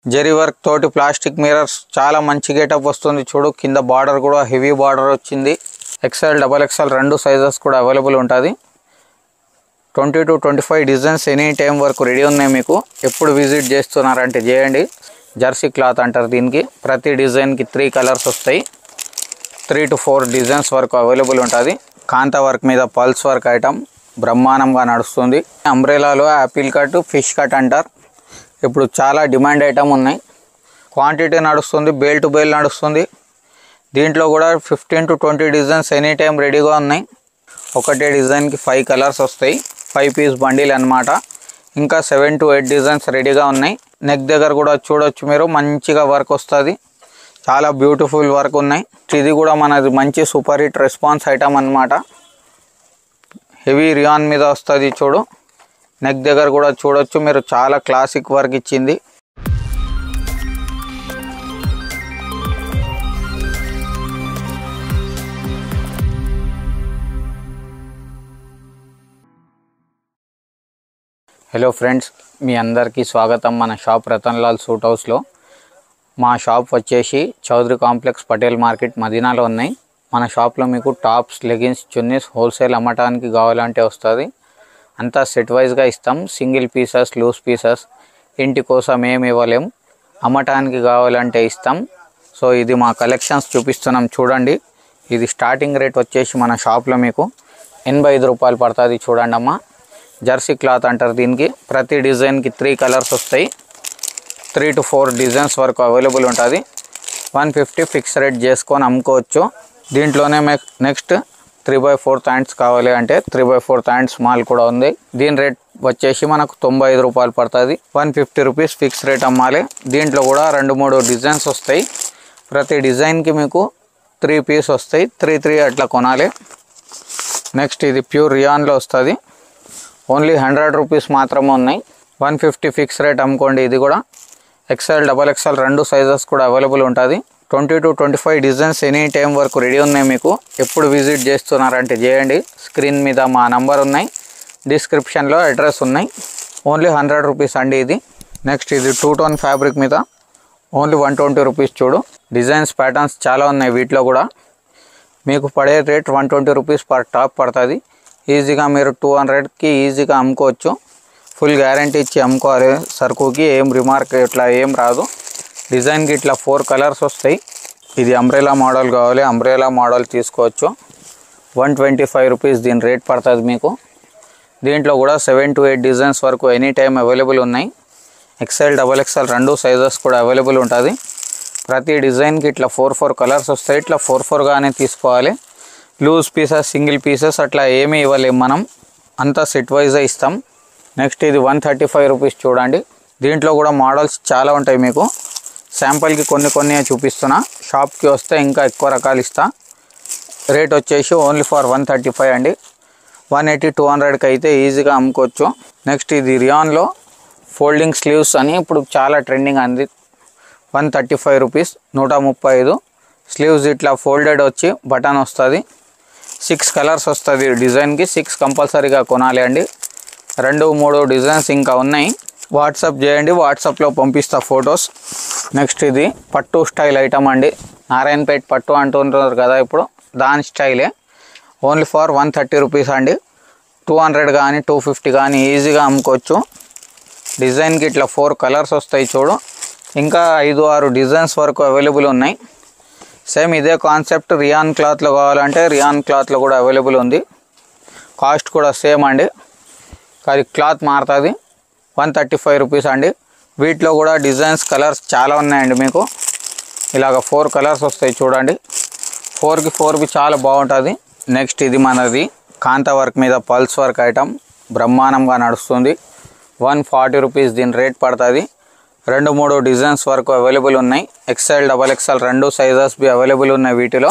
zari work తోటి plastic mirrors చాలా మంచి గేటప్ వస్తుంది చూడు కింద బార్డర్ కూడా హెవీ బార్డర్ వచ్చింది ఎక్సెల్ డబల్ ఎక్సెల్ రెండు సైజెస్ కూడా అవైలబుల్ ఉంటుంది twenty to twenty five designs any time వరకు రెడీ ఉన్నాయి మీకు ఎప్పుడు విజిట్ చేస్తున్నారంటే చేయండి జెర్సీ క్లాత్ అంటారు దీనికి ప్రతి డిజైన్కి త్రీ కలర్స్ వస్తాయి త్రీ టు ఫోర్ డిజైన్స్ వరకు అవైలబుల్ ఉంటుంది కాంతా వర్క్ మీద పల్స్ వర్క్ ఐటమ్ బ్రహ్మాండంగా నడుస్తుంది అంబ్రెలాలో యాపిల్ కట్ ఫిష్ కట్ అంటారు ఇప్పుడు చాలా డిమాండ్ ఐటమ్ ఉన్నాయి క్వాంటిటీ నడుస్తుంది బేల్ టు బేల్ నడుస్తుంది దీంట్లో కూడా fifteen to twenty designs any time రెడీగా ఉన్నాయి ఒకటే డిజైన్కి ఫైవ్ కలర్స్ వస్తాయి ఫైవ్ పీస్ బండిల్ అన్నమాట ఇంకా సెవెన్ టు ఎయిట్ డిజైన్స్ రెడీగా ఉన్నాయి నెక్ దగ్గర కూడా చూడొచ్చు మీరు మంచిగా వర్క్ వస్తుంది చాలా బ్యూటిఫుల్ వర్క్ ఉన్నాయి ఇది కూడా మనది మంచి సూపర్ హిట్ రెస్పాన్స్ ఐటమ్ అన్నమాట హెవీ రియాన్ మీద వస్తుంది చూడు నెక్ దగ్గర కూడా చూడొచ్చు మీరు చాలా క్లాసిక్ వర్క్ ఇచ్చింది హలో ఫ్రెండ్స్ మీ అందరికీ స్వాగతం మన షాప్ రతన్లాల్ సూట్ హౌస్లో మా షాప్ వచ్చేసి చౌదరి కాంప్లెక్స్ పటేల్ మార్కెట్ మదీనాలో ఉన్నాయి మన షాప్లో మీకు టాప్స్ లెగిన్స్ చున్నీస్ హోల్సేల్ అమ్మటానికి కావాలంటే వస్తుంది అంతా సెట్ వైజ్గా ఇస్తాం సింగిల్ పీసెస్ లూజ్ పీసెస్ ఇంటి కోసం ఏమి ఇవ్వలేం అమ్మటానికి కావాలంటే ఇస్తాం సో ఇది మా కలెక్షన్స్ చూపిస్తున్నాం చూడండి ఇది స్టార్టింగ్ రేట్ వచ్చేసి మన షాప్లో మీకు ఎనభై ఐదు రూపాయలు పడుతుంది చూడండి అమ్మా జెర్సీ క్లాత్ అంటారు దీనికి ప్రతి డిజైన్కి త్రీ కలర్స్ వస్తాయి త్రీ టు ఫోర్ డిజైన్స్ వరకు అవైలబుల్ ఉంటుంది వన్ ఫిఫ్టీ ఫిక్స్ రేట్ చేసుకొని అమ్ముకోవచ్చు దీంట్లోనే next three by fourth hands కావాలి అంటే three by fourth hands mall కూడా ఉంది దీని రేట్ వచ్చేసి మనకు తొంభై ఐదు రూపాయలు పడుతుంది one fifty rupees fix rate అమ్మాలి దీంట్లో కూడా రెండు మూడు డిజైన్స్ వస్తాయి ప్రతి డిజైన్కి మీకు త్రీ పీస్ వస్తాయి త్రీ త్రీ అట్లా కొనాలి నెక్స్ట్ ఇది ప్యూర్ రియాన్లో వస్తుంది ఓన్లీ హండ్రెడ్ రూపీస్ మాత్రమే ఉన్నాయి వన్ ఫిఫ్టీ ఫిక్స్ రేట్ అమ్ముకోండి ఇది కూడా ఎక్సెల్ డబల్ ఎక్సెల్ రెండు సైజెస్ కూడా అవైలబుల్ ఉంటుంది twenty to twenty five designs any time వరకు రెడీ ఉన్నాయి మీకు ఎప్పుడు విజిట్ చేస్తున్నారంటే చేయండి స్క్రీన్ మీద మా నంబర్ ఉన్నాయి డిస్క్రిప్షన్లో అడ్రస్ ఉన్నాయి ఓన్లీ హండ్రెడ్ రూపీస్ అండి ఇది నెక్స్ట్ ఇది టూ టోన్ ఫ్యాబ్రిక్ మీద ఓన్లీ వన్ ట్వంటీ రూపీస్ చూడు డిజైన్స్ ప్యాటర్న్స్ చాలా ఉన్నాయి వీటిలో కూడా మీకు పడే rate one twenty rupees per top పడుతుంది ఈజీగా మీరు టూ హండ్రెడ్కి ఈజీగా అమ్ముకోవచ్చు ఫుల్ గ్యారంటీ ఇచ్చి అమ్ముకోవాలి సరుకుకి ఏం రిమార్క్ ఇట్లా ఏం రాదు డిజైన్కి ఇట్లా ఫోర్ కలర్స్ వస్తాయి ఇది అంబ్రెలా మోడల్ కావాలి అంబ్రెలా మోడల్ తీసుకోవచ్చు వన్ ట్వంటీ ఫైవ్ రూపీస్ దీని రేట్ పడుతుంది మీకు దీంట్లో కూడా సెవెన్ టు ఎయిట్ డిజైన్స్ వరకు ఎనీ టైం అవైలబుల్ ఉన్నాయి ఎక్సెల్ డబల్ ఎక్సెల్ రెండు సైజెస్ కూడా అవైలబుల్ ఉంటుంది ప్రతి డిజైన్కి ఇట్లా ఫోర్ ఫోర్ కలర్స్ వస్తాయి ఇట్లా ఫోర్ ఫోర్గానే తీసుకోవాలి లూజ్ పీసెస్ సింగిల్ పీసెస్ అట్లా ఏమీ ఇవ్వలేము మనం అంతా సెట్ వైజే ఇస్తాం నెక్స్ట్ ఇది వన్ థర్టీ ఫైవ్ రూపీస్ చూడండి దీంట్లో కూడా మోడల్స్ చాలా ఉంటాయి మీకు శాంపుల్కి కొన్ని కొన్ని చూపిస్తున్నా షాప్కి వస్తే ఇంకా ఎక్కువ రకాలు ఇస్తా రేట్ వచ్చేసి only for one thirty five అండి వన్ ఎయిటీ టూ హండ్రెడ్కి అయితే ఈజీగా అమ్ముకోవచ్చు నెక్స్ట్ ఇది రియాన్లో ఫోల్డింగ్ స్లీవ్స్ అని ఇప్పుడు చాలా ట్రెండింగ్ అంది వన్ థర్టీ ఫైవ్ రూపీస్ నూట ముప్పై ఐదు స్లీవ్స్ ఇట్లా ఫోల్డెడ్ వచ్చి బటన్ వస్తుంది సిక్స్ కలర్స్ వస్తుంది డిజైన్కి సిక్స్ కంపల్సరీగా కొనాలి అండి రెండు మూడు డిజైన్స్ ఇంకా ఉన్నాయి వాట్సాప్ చేయండి వాట్సాప్లో పంపిస్తా ఫొటోస్ నెక్స్ట్ ఇది పట్టు స్టైల్ ఐటమ్ అండి నారాయణపేట పట్టు అంటుంటారు కదా ఇప్పుడు దాని స్టైలే only for one thirty rupees అండి టూ హండ్రెడ్ కానీ టూ ఫిఫ్టీ కానీ ఈజీగా అమ్ముకోవచ్చు డిజైన్కి ఇట్లా ఫోర్ కలర్స్ వస్తాయి చూడు ఇంకా ఐదు ఆరు డిజైన్స్ వరకు అవైలబుల్ ఉన్నాయి సేమ్ ఇదే కాన్సెప్ట్ రియాన్ క్లాత్లో కావాలంటే రియాన్ క్లాత్లో కూడా అవైలబుల్ ఉంది కాస్ట్ కూడా సేమ్ అండి కానీ క్లాత్ మారుతుంది వన్ థర్టీ ఫైవ్ రూపీస్ అండి వీటిలో కూడా డిజైన్స్ కలర్స్ చాలా ఉన్నాయండి మీకు ఇలాగ ఫోర్ కలర్స్ వస్తాయి చూడండి ఫోర్కి ఫోర్కి చాలా బాగుంటుంది నెక్స్ట్ ఇది మనది కాంతా వర్క్ మీద పల్స్ వర్క్ ఐటమ్ బ్రహ్మాండంగా నడుస్తుంది వన్ ఫార్టీ రూపీస్ దీని రేట్ పడుతుంది రెండు మూడు డిజైన్స్ వరకు అవైలబుల్ ఉన్నాయి ఎక్సెల్ డబల్ ఎక్సెల్ రెండు సైజెస్ బి అవైలబుల్ ఉన్నాయి వీటిలో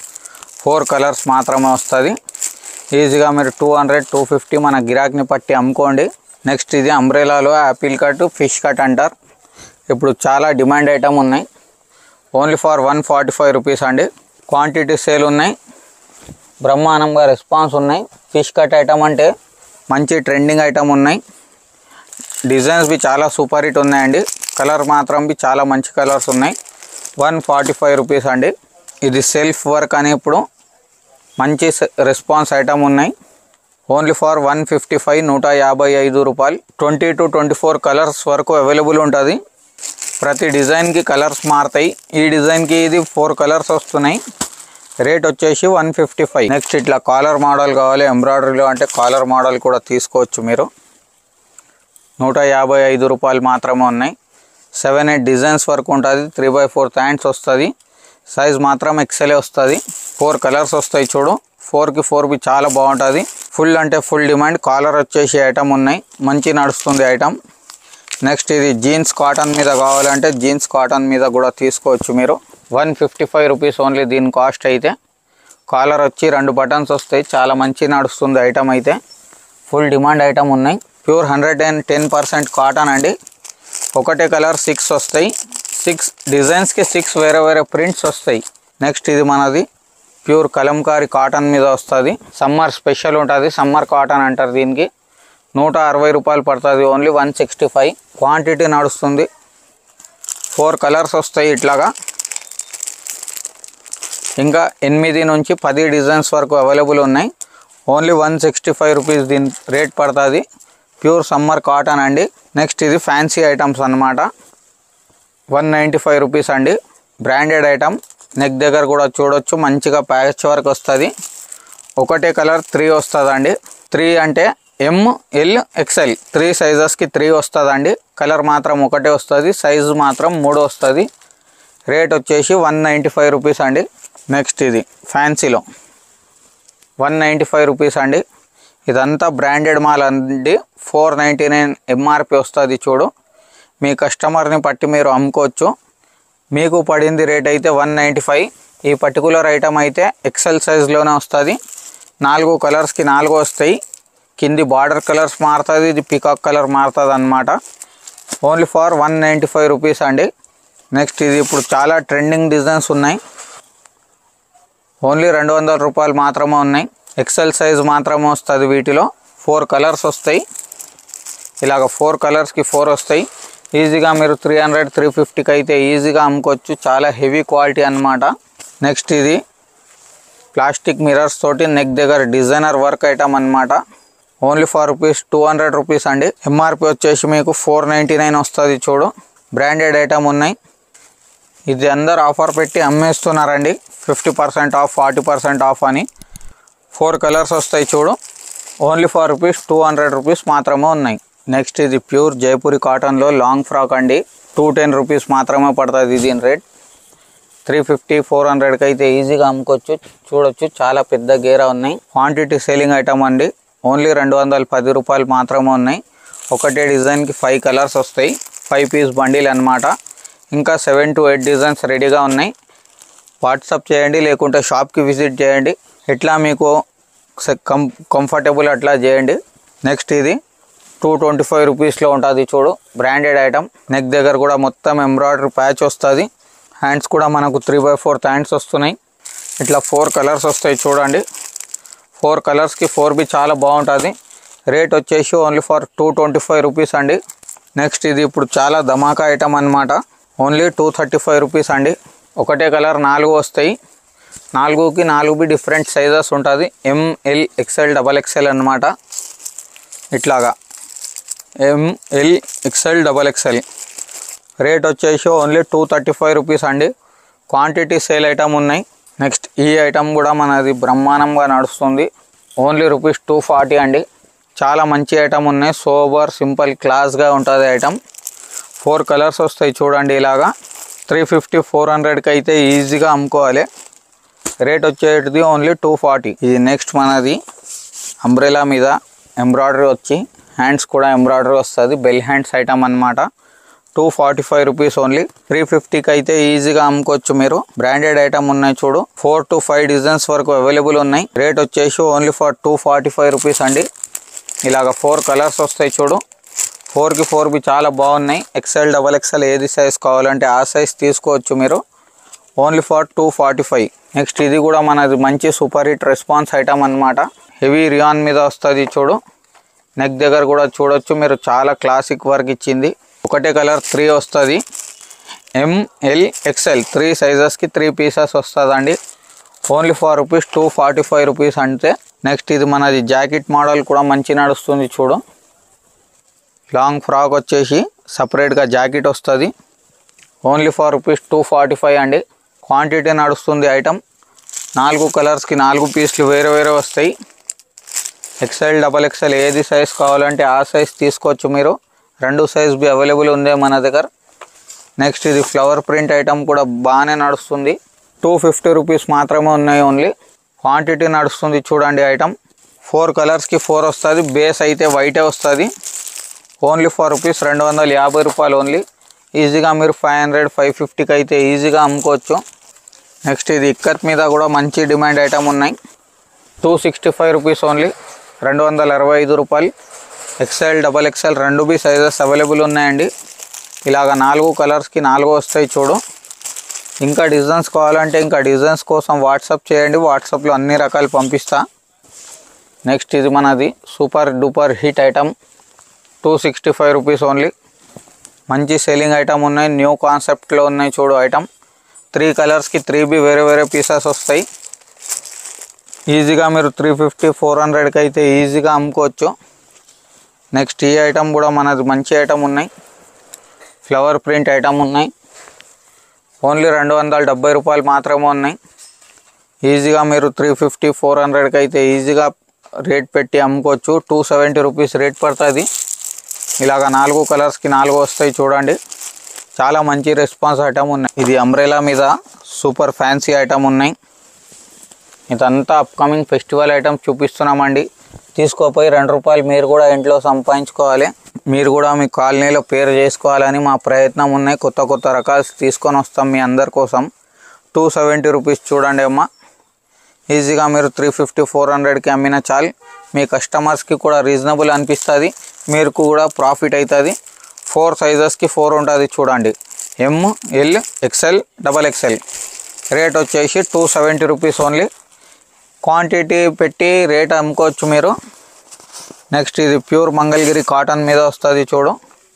ఫోర్ కలర్స్ మాత్రమే వస్తుంది ఈజీగా మీరు టూ హండ్రెడ్ టూ ఫిఫ్టీ మన గిరాక్ని పట్టి అమ్ముకోండి నెక్స్ట్ ఇది అంబ్రెలాలో యాపిల్ కట్ ఫిష్ కట్ అంటారు ఇప్పుడు చాలా డిమాండ్ ఐటమ్ ఉన్నాయి only for one forty five rupees అండి క్వాంటిటీ సేల్ ఉన్నాయి బ్రహ్మాండంగా రెస్పాన్స్ ఉన్నాయి ఫిష్ కట్ ఐటమ్ అంటే మంచి ట్రెండింగ్ ఐటమ్ ఉన్నాయి డిజైన్స్ బి చాలా సూపర్ హిట్ ఉన్నాయండి కలర్ మాత్రం బి చాలా మంచి కలర్స్ ఉన్నాయి వన్ ఫార్టీ ఫైవ్ రూపీస్ అండి ఇది సెల్ఫ్ వర్క్ అని ఇప్పుడు మంచి స- రెస్పాన్స్ ఐటమ్ ఉన్నాయి only for one fifty five నూట యాభై ఐదు రూపాయలు twenty to twenty four colours వరకు అవైలబుల్ ఉంటుంది ప్రతి డిజైన్కి కలర్స్ మారుతాయి ఈ డిజైన్కి ఇది ఫోర్ కలర్స్ వస్తున్నాయి రేట్ వచ్చేసి వన్ ఫిఫ్టీ ఫైవ్ నెక్స్ట్ ఇట్లా కాలర్ మోడల్ కావాలి ఎంబ్రాయిడరీలో అంటే కాలర్ మోడల్ కూడా తీసుకోవచ్చు మీరు నూట యాభై ఐదు రూపాయలు మాత్రమే ఉన్నాయి సెవెన్ ఎయిట్ డిజైన్స్ వరకు ఉంటుంది త్రీ బై ఫోర్ హ్యాండ్స్ వస్తుంది సైజ్ మాత్రం ఎక్సెలే వస్తుంది ఫోర్ కలర్స్ వస్తాయి చూడు ఫోర్కి ఫోర్ బి చాలా బాగుంటుంది ఫుల్ అంటే ఫుల్ డిమాండ్ కాలర్ వచ్చేసి ఐటమ్ ఉన్నాయి మంచి నడుస్తుంది ఐటమ్ నెక్స్ట్ ఇది జీన్స్ కాటన్ మీద కావాలంటే జీన్స్ కాటన్ మీద కూడా తీసుకోవచ్చు మీరు one fifty five rupees only దీని కాస్ట్ అయితే కాలర్ వచ్చి రెండు బటన్స్ వస్తాయి చాలా మంచి నడుస్తుంది ఐటమ్ అయితే ఫుల్ డిమాండ్ ఐటమ్ ఉన్నాయి pure hundred and ten percent cotton అండి ఒకటే కలర్ సిక్స్ వస్తాయి సిక్స్ డిజైన్స్కి సిక్స్ వేరే వేరే ప్రింట్స్ వస్తాయి నెక్స్ట్ ఇది మనది ప్యూర్ కలంకారీ కాటన్ మీద వస్తుంది సమ్మర్ స్పెషల్ ఉంటుంది సమ్మర్ కాటన్ అంటారు దీనికి నూట అరవై రూపాయలు పడుతుంది only one sixty five quantity నడుస్తుంది ఫోర్ కలర్స్ వస్తాయి ఇట్లాగా ఇంకా ఎనిమిది నుంచి పది డిజైన్స్ వరకు అవైలబుల్ ఉన్నాయి only one sixty five rupees దీని రేట్ పడుతుంది ప్యూర్ సమ్మర్ కాటన్ అండి నెక్స్ట్ ఇది ఫ్యాన్సీ ఐటమ్స్ అన్నమాట వన్ నైంటీ ఫైవ్ రూపీస్ అండి బ్రాండెడ్ ఐటమ్ నెక్ దగ్గర కూడా చూడొచ్చు మంచిగా ప్యాచ్ వర్క్ వస్తుంది ఒకటే కలర్ త్రీ వస్తుందండి త్రీ అంటే ఎం ఎల్ ఎక్స్ఎల్ త్రీ సైజెస్కి త్రీ వస్తుందండి కలర్ మాత్రం ఒకటే వస్తుంది సైజు మాత్రం మూడు వస్తుంది రేట్ వచ్చేసి వన్ నైంటీ ఫైవ్ రూపీస్ అండి నెక్స్ట్ ఇది ఫ్యాన్సీలో వన్ నైంటీ ఫైవ్ రూపీస్ అండి ఇదంతా బ్రాండెడ్ మాల్ అండి ఫోర్ నైంటీ నైన్ ఎంఆర్పి వస్తుంది చూడు మీ కస్టమర్ని బట్టి మీరు అమ్ముకోవచ్చు మీకు పడింది రేట్ అయితే వన్ నైంటీ ఫైవ్ ఈ పర్టికులర్ ఐటమ్ అయితే ఎక్సెల్ సైజ్లోనే వస్తుంది నాలుగు కలర్స్కి నాలుగు వస్తాయి కింది బార్డర్ కలర్స్ మారుతుంది ఇది పికాక్ కలర్ మారుతుంది అనమాట only for one ninety five rupees అండి నెక్స్ట్ ఇది ఇప్పుడు చాలా ట్రెండింగ్ డిజైన్స్ ఉన్నాయి ఓన్లీ రెండు వందల రూపాయలు మాత్రమే ఉన్నాయి ఎక్సెల్ సైజ్ మాత్రమే వస్తుంది వీటిలో ఫోర్ కలర్స్ వస్తాయి ఇలాగ ఫోర్ కలర్స్కి ఫోర్ వస్తాయి ఈజీగా మీరు త్రీ హండ్రెడ్ త్రీ ఫిఫ్టీకి అయితే ఈజీగా అమ్ముకోవచ్చు చాలా హెవీ క్వాలిటీ అన్నమాట నెక్స్ట్ ఇది ప్లాస్టిక్ మిరర్స్ తోటి నెక్ దగ్గర డిజైనర్ వర్క్ ఐటమ్ అన్నమాట only for rupees two hundred rupees అండి ఎంఆర్పి వచ్చేసి మీకు ఫోర్ నైంటీ నైన్ వస్తుంది చూడు బ్రాండెడ్ ఐటమ్ ఉన్నాయి ఇది అందరు ఆఫర్ పెట్టి అమ్మేస్తున్నారండి fifty percent off forty percent off అని ఫోర్ కలర్స్ వస్తాయి చూడు only for rupees two hundred rupees మాత్రమే ఉన్నాయి నెక్స్ట్ ఇది ప్యూర్ జైపూరి కాటన్లో లాంగ్ ఫ్రాక్ అండి టూ టెన్ రూపీస్ మాత్రమే పడుతుంది దీని రేట్ త్రీ ఫిఫ్టీ ఫోర్ హండ్రెడ్కి అయితే ఈజీగా అమ్ముకోవచ్చు చూడొచ్చు చాలా పెద్ద గేరా ఉన్నాయి క్వాంటిటీ సేలింగ్ ఐటమ్ అండి ఓన్లీ రెండు వందల పది రూపాయలు మాత్రమే ఉన్నాయి ఒకటే డిజైన్కి ఫైవ్ కలర్స్ వస్తాయి ఫైవ్ పీస్ బండిల్ అన్నమాట ఇంకా సెవెన్ టు ఎయిట్ డిజైన్స్ రెడీగా ఉన్నాయి వాట్సాప్ చేయండి లేకుంటే షాప్కి విజిట్ చేయండి ఎట్లా మీకు స- కం కంఫర్టబుల్ అట్లా చేయండి నెక్స్ట్ ఇది టూ ట్వంటీ ఫైవ్ రూపీస్లో ఉంటుంది చూడు బ్రాండెడ్ ఐటమ్ నెక్ దగ్గర కూడా మొత్తం ఎంబ్రాయిడరీ ప్యాచ్ వస్తుంది హ్యాండ్స్ కూడా మనకు త్రీ బై ఫోర్త్ హ్యాండ్స్ వస్తున్నాయి ఇట్లా ఫోర్ కలర్స్ వస్తాయి చూడండి ఫోర్ కలర్స్కి ఫోర్ బి చాలా బాగుంటుంది రేట్ వచ్చేసి only for two twenty five rupees అండి నెక్స్ట్ ఇది ఇప్పుడు చాలా ధమాకా ఐటమ్ అన్నమాట only two thirty five rupees అండి ఒకటే కలర్ నాలుగు వస్తాయి నాలుగుకి నాలుగు బి డిఫరెంట్ సైజెస్ ఉంటుంది ఎంఎల్ ఎక్స్ఎల్ డబల్ ఎక్స్ఎల్ అన్నమాట ఇట్లాగా M L XL double XL rate వచ్చేసి only two thirty five rupees అండి క్వాంటిటీ సేల్ ఐటమ్ ఉన్నాయి నెక్స్ట్ ఈ ఐటమ్ కూడా మనది బ్రహ్మాండంగా నడుస్తుంది ఓన్లీ రూపీస్ టూ ఫార్టీ అండి చాలా మంచి ఐటమ్ ఉన్నాయి సోబర్ సింపుల్ క్లాస్గా ఉంటుంది ఐటమ్ ఫోర్ కలర్స్ వస్తాయి చూడండి ఇలాగా త్రీ ఫిఫ్టీ ఫోర్ హండ్రెడ్కి అయితే ఈజీగా అమ్ముకోవాలి రేట్ వచ్చేటిది ఓన్లీ టూ ఫార్టీ ఇది నెక్స్ట్ మనది అంబ్రెలా మీద ఎంబ్రాయిడరీ వచ్చి హ్యాండ్స్ కూడా ఎంబ్రాయిడరీ వస్తుంది బెల్ హ్యాండ్స్ ఐటమ్ అన్నమాట two forty five rupees only three ఫిఫ్టీకి అయితే ఈజీగా అమ్ముకోవచ్చు మీరు బ్రాండెడ్ ఐటమ్ ఉన్నాయి చూడు ఫోర్ టు ఫైవ్ డిజైన్స్ వరకు అవైలబుల్ ఉన్నాయి రేట్ వచ్చేసి only for two forty five rupees అండి ఇలాగ ఫోర్ కలర్స్ వస్తాయి చూడు ఫోర్కి ఫోర్ బి చాలా బాగున్నాయి ఎక్సెల్ డబల్ ఎక్సెల్ ఏది సైజ్ కావాలంటే ఆ సైజ్ తీసుకోవచ్చు మీరు only for two forty five next ఇది కూడా మనది మంచి సూపర్ హిట్ రెస్పాన్స్ ఐటమ్ అన్నమాట హెవీ రియాన్ మీద వస్తుంది చూడు నెక్ దగ్గర కూడా చూడొచ్చు మీరు చాలా క్లాసిక్ వర్క్ ఇచ్చింది ఒక ఒకటే కలర్ త్రీ వస్తుంది ఎంఎల్ ఎక్స్ఎల్ త్రీ సైజెస్కి త్రీ పీసెస్ వస్తుందండి only for rupees two forty five rupees అంతే నెక్స్ట్ ఇది మనది జాకెట్ మోడల్ కూడా మంచి నడుస్తుంది చూడు లాంగ్ ఫ్రాక్ వచ్చేసి సపరేట్గా జాకెట్ వస్తుంది only for rupees two forty five అండి క్వాంటిటీ నడుస్తుంది ఐటమ్ నాలుగు కలర్స్కి నాలుగు పీస్లు వేరే వేరే వస్తాయి ఎక్సెల్ డబల్ ఎక్సెల్ ఏది సైజ్ కావాలంటే ఆ సైజ్ తీసుకోవచ్చు మీరు రెండు సైజ్ బి అవైలబుల్ ఉంది మన దగ్గర నెక్స్ట్ ఇది ఫ్లవర్ ప్రింట్ ఐటమ్ కూడా బాగానే నడుస్తుంది టూ ఫిఫ్టీ రూపీస్ మాత్రమే ఉన్నాయి ఓన్లీ క్వాంటిటీ నడుస్తుంది చూడండి ఐటమ్ ఫోర్ కలర్స్కి ఫోర్ వస్తుంది బేస్ అయితే వైటే వస్తుంది ఓన్లీ ఫోర్ రూపీస్ రెండు వందల యాభై రూపాయలు ఓన్లీ ఈజీగా మీరు ఫైవ్ హండ్రెడ్ ఫైవ్ ఫిఫ్టీకి అయితే ఈజీగా అమ్ముకోవచ్చు నెక్స్ట్ ఇది ఇక్కత్ మీద కూడా మంచి డిమాండ్ ఐటమ్ ఉన్నాయి two sixty five rupees only రెండు వందల అరవై ఐదు రూపాయలు ఎక్సెల్ డబల్ ఎక్సెల్ రెండు బి సైజెస్ అవైలబుల్ ఉన్నాయండి ఇలాగ నాలుగు కలర్స్కి నాలుగు వస్తాయి చూడు ఇంకా డిజైన్స్ కావాలంటే ఇంకా డిజైన్స్ కోసం వాట్సాప్ చేయండి వాట్సాప్లో అన్ని రకాలు పంపిస్తా నెక్స్ట్ ఇది మనది super duper hit item two sixty five rupees only మంచి సెల్లింగ్ ఐటమ్ ఉన్నాయి న్యూ కాన్సెప్ట్లో ఉన్నాయి చూడు ఐటమ్ త్రీ కలర్స్కి త్రీ బి వేరే వేరే పీసెస్ వస్తాయి ఈజీగా మీరు త్రీ ఫిఫ్టీ ఫోర్ హండ్రెడ్కి అయితే ఈజీగా అమ్ముకోవచ్చు నెక్స్ట్ ఈ ఐటమ్ కూడా మనది మంచి ఐటమ్ ఉన్నాయి ఫ్లవర్ ప్రింట్ ఐటమ్ ఉన్నాయి ఓన్లీ రెండు వందల డెబ్బై రూపాయలు మాత్రమే ఉన్నాయి ఈజీగా మీరు త్రీ ఫిఫ్టీ ఫోర్ హండ్రెడ్కి అయితే ఈజీగా రేట్ పెట్టి అమ్ముకోవచ్చు టూ సెవెంటీ రూపీస్ రేట్ పడుతుంది ఇలాగ నాలుగు కలర్స్కి నాలుగు వస్తాయి చూడండి చాలా మంచి రెస్పాన్స్ ఐటమ్ ఉన్నాయి ఇది అంబ్రెలా మీద సూపర్ ఫ్యాన్సీ ఐటమ్ ఉన్నాయి ఇదంతా అప్కమింగ్ ఫెస్టివల్ ఐటమ్స్ చూపిస్తున్నామండి తీసుకోపోయి రెండు రూపాయలు మీరు కూడా ఇంట్లో సంపాదించుకోవాలి మీరు కూడా మీ కాలనీలో పేరు చేసుకోవాలని మా ప్రయత్నం ఉన్నాయి కొత్త కొత్త రకాలు తీసుకొని వస్తాం మీ అందరి కోసం టూ సెవెంటీ రూపీస్ చూడండి అమ్మ ఈజీగా మీరు త్రీ ఫిఫ్టీ ఫోర్ హండ్రెడ్కి అమ్మిన చాలు మీ కస్టమర్స్కి కూడా రీజనబుల్ అనిపిస్తుంది మీరు కూడా ప్రాఫిట్ అవుతుంది ఫోర్ సైజెస్కి ఫోర్ ఉంటుంది చూడండి M L XL double XL rate వచ్చేసి two seventy rupees only quantity పెట్టి రేట్ అమ్ముకోవచ్చు మీరు నెక్స్ట్ ఇది ప్యూర్ మంగళగిరి కాటన్ మీద వస్తుంది చూడు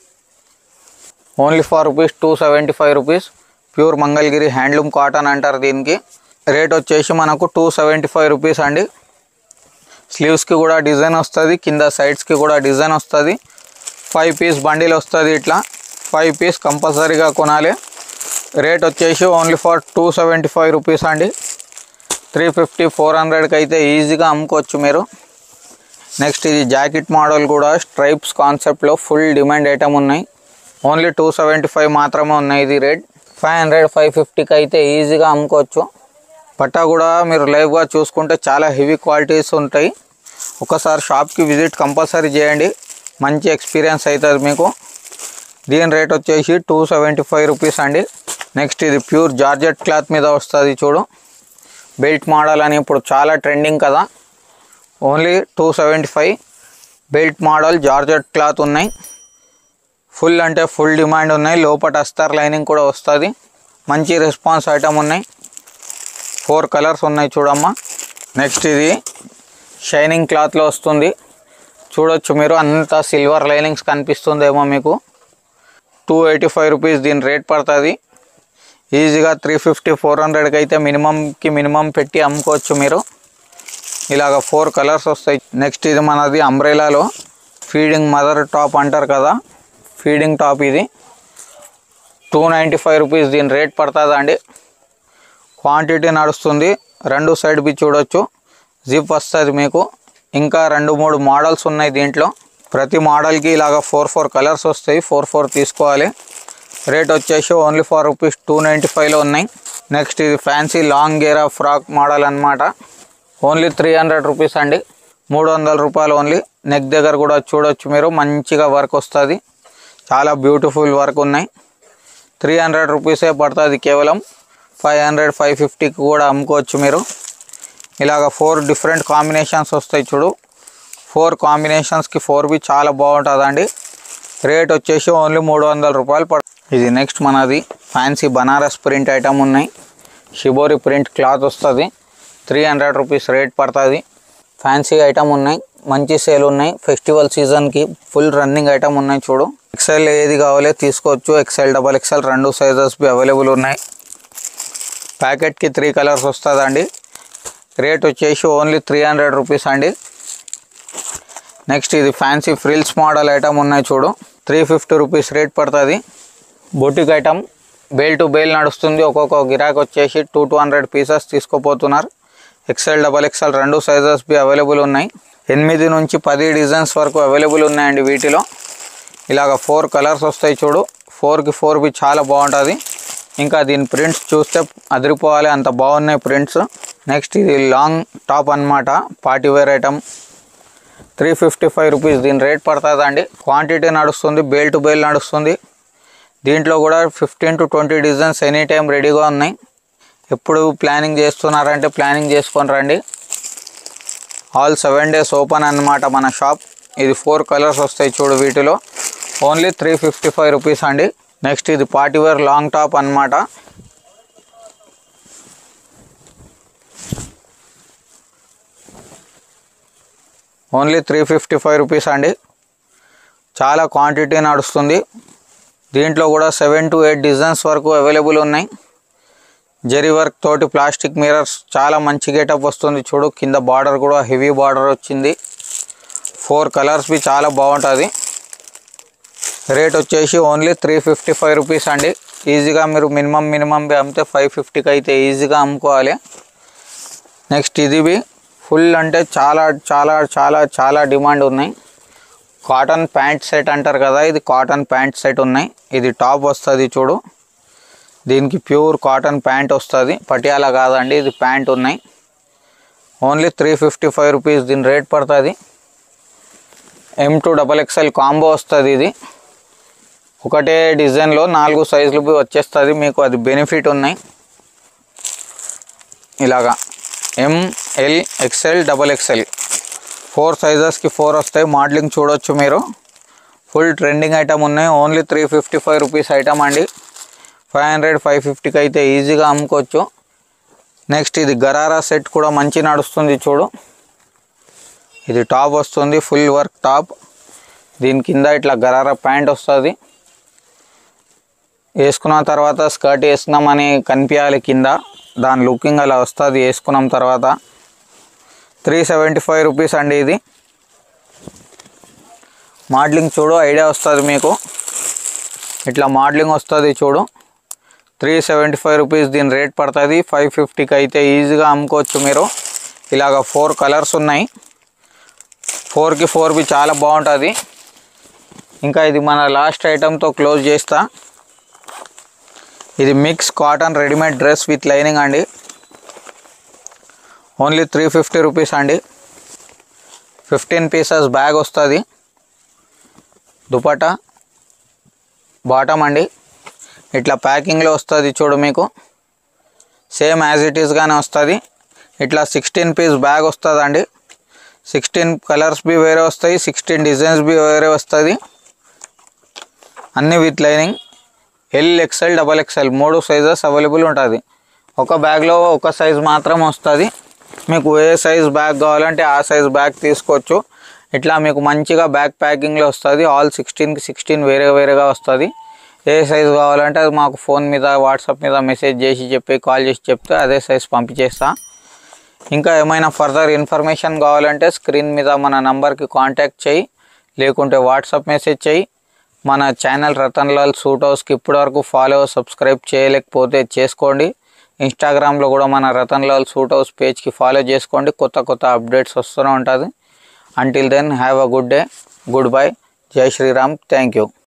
only for rupees two seventy five rupees pure Mangalagiri handloom cotton అంటారు దీనికి రేట్ వచ్చేసి మనకు టూ సెవెంటీ ఫైవ్ రూపీస్ అండి స్లీవ్స్కి కూడా డిజైన్ వస్తుంది కింద సైడ్స్కి కూడా డిజైన్ వస్తుంది ఫైవ్ పీస్ బండిల్ వస్తుంది ఇట్లా ఫైవ్ పీస్ కంపల్సరీగా కొనాలి రేట్ వచ్చేసి only for two seventy five rupees అండి త్రీ ఫిఫ్టీ ఫోర్ హండ్రెడ్కి అయితే ఈజీగా అమ్ముకోవచ్చు మీరు నెక్స్ట్ ఇది జాకెట్ మోడల్ కూడా స్ట్రైప్స్ కాన్సెప్ట్లో ఫుల్ డిమాండ్ ఐటమ్ ఉన్నాయి ఓన్లీ టూ సెవెంటీ ఫైవ్ మాత్రమే ఉన్నాయి ఇది రేట్ ఫైవ్ హండ్రెడ్ ఫైవ్ ఫిఫ్టీకి అయితే ఈజీగా అమ్ముకోవచ్చు పట్టా కూడా మీరు లైవ్గా చూసుకుంటే చాలా హెవీ క్వాలిటీస్ ఉంటాయి ఒకసారి షాప్కి విజిట్ కంపల్సరీ చేయండి మంచి ఎక్స్పీరియన్స్ అవుతుంది మీకు దీని రేట్ వచ్చేసి టూ సెవెంటీ ఫైవ్ రూపీస్ అండి నెక్స్ట్ ఇది ప్యూర్ జార్జెట్ క్లాత్ మీద వస్తుంది చూడు బెల్ట్ మోడల్ అని ఇప్పుడు చాలా ట్రెండింగ్ కదా only two seventy five belt model georgette cloth ఉన్నాయి ఫుల్ అంటే ఫుల్ డిమాండ్ ఉన్నాయి లోపల అస్తర్ లైనింగ్ కూడా వస్తుంది మంచి రెస్పాన్స్ ఐటమ్ ఉన్నాయి ఫోర్ కలర్స్ ఉన్నాయి చూడమ్మా నెక్స్ట్ ఇది షైనింగ్ క్లాత్లో వస్తుంది చూడొచ్చు మీరు అంతా సిల్వర్ లైనింగ్స్ కనిపిస్తుందేమో మీకు టూ ఎయిటీ ఫైవ్ రూపీస్ దీని రేట్ పడుతుంది ఈజీగా త్రీ ఫిఫ్టీ ఫోర్ హండ్రెడ్కి అయితే మినిమంకి మినిమం పెట్టి అమ్ముకోవచ్చు మీరు ఇలాగ ఫోర్ కలర్స్ వస్తాయి నెక్స్ట్ ఇది మనది అంబ్రెలాలో ఫీడింగ్ మదర్ టాప్ అంటారు కదా ఫీడింగ్ టాప్ ఇది టూ నైంటీ ఫైవ్ రూపీస్ దీని రేట్ పడుతుంది అండి క్వాంటిటీ నడుస్తుంది రెండు సైడ్ బి చూడొచ్చు జిప్ వస్తుంది మీకు ఇంకా రెండు మూడు మోడల్స్ ఉన్నాయి దీంట్లో ప్రతి మోడల్కి ఇలాగ ఫోర్ ఫోర్ కలర్స్ వస్తాయి ఫోర్ ఫోర్ తీసుకోవాలి రేట్ వచ్చేసి only four rupees two ninety ఫైవ్లో ఉన్నాయి నెక్స్ట్ ఇది ఫ్యాన్సీ లాంగ్ గేరా ఫ్రాక్ మోడల్ అన్నమాట ఓన్లీ త్రీ హండ్రెడ్ రూపీస్ అండి మూడు వందల రూపాయలు ఓన్లీ నెక్ దగ్గర కూడా చూడొచ్చు మీరు మంచిగా వర్క్ వస్తుంది చాలా బ్యూటిఫుల్ వర్క్ ఉన్నాయి త్రీ హండ్రెడ్ రూపీసే పడుతుంది కేవలం ఫైవ్ హండ్రెడ్ ఫైవ్ ఫిఫ్టీకి కూడా అమ్ముకోవచ్చు మీరు ఇలాగ ఫోర్ డిఫరెంట్ కాంబినేషన్స్ వస్తాయి చూడు ఫోర్ కాంబినేషన్స్కి ఫోర్ బి చాలా బాగుంటుందండి రేట్ వచ్చేసి ఓన్లీ మూడు వందల రూపాయలు పడు ఇది నెక్స్ట్ మనది ఫ్యాన్సీ బనారస్ ప్రింట్ ఐటమ్ ఉన్నాయి షిబోరి ప్రింట్ క్లాత్ వస్తుంది త్రీ హండ్రెడ్ రూపీస్ రేట్ పడుతుంది ఫ్యాన్సీ ఐటమ్ ఉన్నాయి మంచి సేల్ ఉన్నాయి ఫెస్టివల్ సీజన్కి ఫుల్ రన్నింగ్ ఐటమ్ ఉన్నాయి చూడు ఎక్సెల్ ఏది కావాలో తీసుకోవచ్చు ఎక్సెల్ డబల్ ఎక్సెల్ రెండు సైజెస్ అవైలబుల్ ఉన్నాయి ప్యాకెట్కి త్రీ కలర్స్ వస్తుందండి రేట్ వచ్చేసి ఓన్లీ త్రీ హండ్రెడ్ రూపీస్ అండి నెక్స్ట్ ఇది ఫ్యాన్సీ ఫ్రిల్స్ మోడల్ ఐటమ్ ఉన్నాయి చూడు త్రీ ఫిఫ్టీ రూపీస్ రేట్ పడుతుంది boutique item bale to bale నడుస్తుంది ఒక్కొక్క గిరాక్ వచ్చేసి టూ టూ హండ్రెడ్ పీసెస్ తీసుకోపోతున్నారు ఎక్సెల్ డబల్ ఎక్సెల్ రెండు సైజెస్ బి అవైలబుల్ ఉన్నాయి ఎనిమిది నుంచి పది డిజైన్స్ వరకు అవైలబుల్ ఉన్నాయండి వీటిలో ఇలాగ ఫోర్ కలర్స్ వస్తాయి చూడు ఫోర్కి ఫోర్ బి చాలా బాగుంటుంది ఇంకా దీని ప్రింట్స్ చూస్తే అదిరిపోవాలి అంత బాగున్నాయి ప్రింట్స్ నెక్స్ట్ ఇది లాంగ్ టాప్ అన్నమాట party wear item three fifty five rupees దీని రేట్ పడుతుంది అండి క్వాంటిటీ నడుస్తుంది బేల్ టు బేల్ నడుస్తుంది దీంట్లో కూడా fifteen to twenty designs any time రెడీగా ఉన్నాయి ఎప్పుడు ప్లానింగ్ చేస్తున్నారంటే ప్లానింగ్ చేసుకొని రండి ఆల్ సెవెన్ డేస్ ఓపెన్ అన్నమాట మన షాప్ ఇది ఫోర్ కలర్స్ వస్తాయి చూడు వీటిలో only three fifty five rupees అండి నెక్స్ట్ ఇది పార్టీ వేర్ లాంగ్ టాప్ అన్నమాట only three fifty five rupees అండి చాలా క్వాంటిటీ నడుస్తుంది దీంట్లో కూడా సెవెన్ టు ఎయిట్ డిజైన్స్ వరకు అవైలబుల్ ఉన్నాయి జరీ వర్క్ తోటి ప్లాస్టిక్ మిరర్స్ చాలా మంచి గెటప్ వస్తుంది చూడు కింద బార్డర్ కూడా హెవీ బార్డర్ వచ్చింది ఫోర్ కలర్స్ బి చాలా బాగుంటుంది రేట్ వచ్చేసి only three fifty five rupees అండి ఈజీగా మీరు మినిమం మినిమం బి అమ్మితే ఫైవ్ ఫిఫ్టీకి అయితే ఈజీగా అమ్ముకోవాలి నెక్స్ట్ ఇది బి ఫుల్ అంటే చాలా చాలా చాలా చాలా డిమాండ్ ఉన్నాయి కాటన్ ప్యాంట్ సెట్ అంటారు కదా ఇది కాటన్ ప్యాంట్ సెట్ ఉన్నాయి ఇది టాప్ వస్తుంది చూడు దీనికి ప్యూర్ కాటన్ ప్యాంట్ వస్తుంది పటియాలా కాదండి ఇది ప్యాంట్ ఉన్నాయి only three fifty five rupees దీని రేట్ పడుతుంది M to double XL combo వస్తుంది ఇది ఒకటే డిజైన్లో నాలుగు సైజులు బి వచ్చేస్తుంది మీకు అది బెనిఫిట్ ఉన్నాయి ఇలాగా M L XL double XL four సైజెస్కి ఫోర్ వస్తాయి మోడలింగ్ చూడొచ్చు మీరు ఫుల్ ట్రెండింగ్ ఐటమ్ ఉన్నాయి only three fifty five rupees item అండి ఫైవ్ హండ్రెడ్ ఫైవ్ ఫిఫ్టీకి అయితే ఈజీగా అమ్ముకోవచ్చు నెక్స్ట్ ఇది గరారా సెట్ కూడా మంచి నడుస్తుంది చూడు ఇది టాప్ వస్తుంది ఫుల్ వర్క్ టాప్ దీని కింద ఇట్లా గరారా ప్యాంట్ వస్తుంది వేసుకున్న తర్వాత స్కర్ట్ వేసుకున్నామని కనిపించాలి కింద దాని లుకింగ్ అలా వస్తుంది వేసుకున్నాం తర్వాత త్రీ సెవెంటీ ఫైవ్ రూపీస్ అండి ఇది మోడలింగ్ చూడు ఐడియా వస్తుంది మీకు ఇట్లా మోడలింగ్ వస్తుంది చూడు త్రీ సెవెంటీ ఫైవ్ రూపీస్ దీని రేట్ పడుతుంది ఫైవ్ ఫిఫ్టీకి అయితే ఈజీగా అమ్ముకోవచ్చు మీరు ఇలాగ ఫోర్ కలర్స్ ఉన్నాయి ఫోర్కి ఫోర్ బి చాలా బాగుంటుంది ఇంకా ఇది మన లాస్ట్ ఐటెంతో క్లోజ్ చేస్తా ఇది mix cotton readymade dress with lining అండి ఓన్లీ త్రీ ఫిఫ్టీ రూపీస్ అండి ఫిఫ్టీన్ పీసెస్ బ్యాగ్ వస్తుంది దుపట్టా బాటమ్ అండి ఇట్లా ప్యాకింగ్లో వస్తుంది చూడు మీకు సేమ్ యాజ్ ఇట్ ఈస్గానే వస్తుంది ఇట్లా సిక్స్టీన్ పీస్ బ్యాగ్ వస్తుంది అండి సిక్స్టీన్ కలర్స్ బి వేరే వస్తాయి సిక్స్టీన్ డిజైన్స్ బి వేరే వస్తుంది అన్ని with lining L XL double XL మూడు సైజెస్ అవైలబుల్ ఉంటుంది ఒక బ్యాగ్లో ఒక సైజ్ మాత్రం వస్తుంది మీకు ఏ సైజ్ బ్యాగ్ కావాలంటే ఆ సైజ్ బ్యాగ్ తీసుకోవచ్చు ఇట్లా మీకు మంచిగా బ్యాగ్ ప్యాకింగ్లో వస్తుంది ఆల్ సిక్స్టీన్కి సిక్స్టీన్ వేరే వేరేగా వస్తుంది ఏ సైజ్ కావాలంటే అది మాకు ఫోన్ మీద వాట్సాప్ మీద మెసేజ్ చేసి చెప్పి కాల్ చేసి చెప్తే అదే సైజ్ పంపించేస్తా ఇంకా ఏమైనా ఫర్దర్ ఇన్ఫర్మేషన్ కావాలంటే స్క్రీన్ మీద మన నంబర్కి కాంటాక్ట్ చేయి లేకుంటే వాట్సాప్ మెసేజ్ చేయి మన ఛానల్ రతన్ లాల్ సూట్ హౌస్కి ఇప్పటివరకు ఫాలో సబ్స్క్రైబ్ చేయలేకపోతే చేసుకోండి ఇన్స్టాగ్రామ్లో కూడా మన రతన్ లాల్ సూట్ హౌస్ పేజ్కి ఫాలో చేసుకోండి కొత్త కొత్త అప్డేట్స్ వస్తూనే ఉంటుంది until then have a good day good bye జై శ్రీరామ్ థ్యాంక్ యూ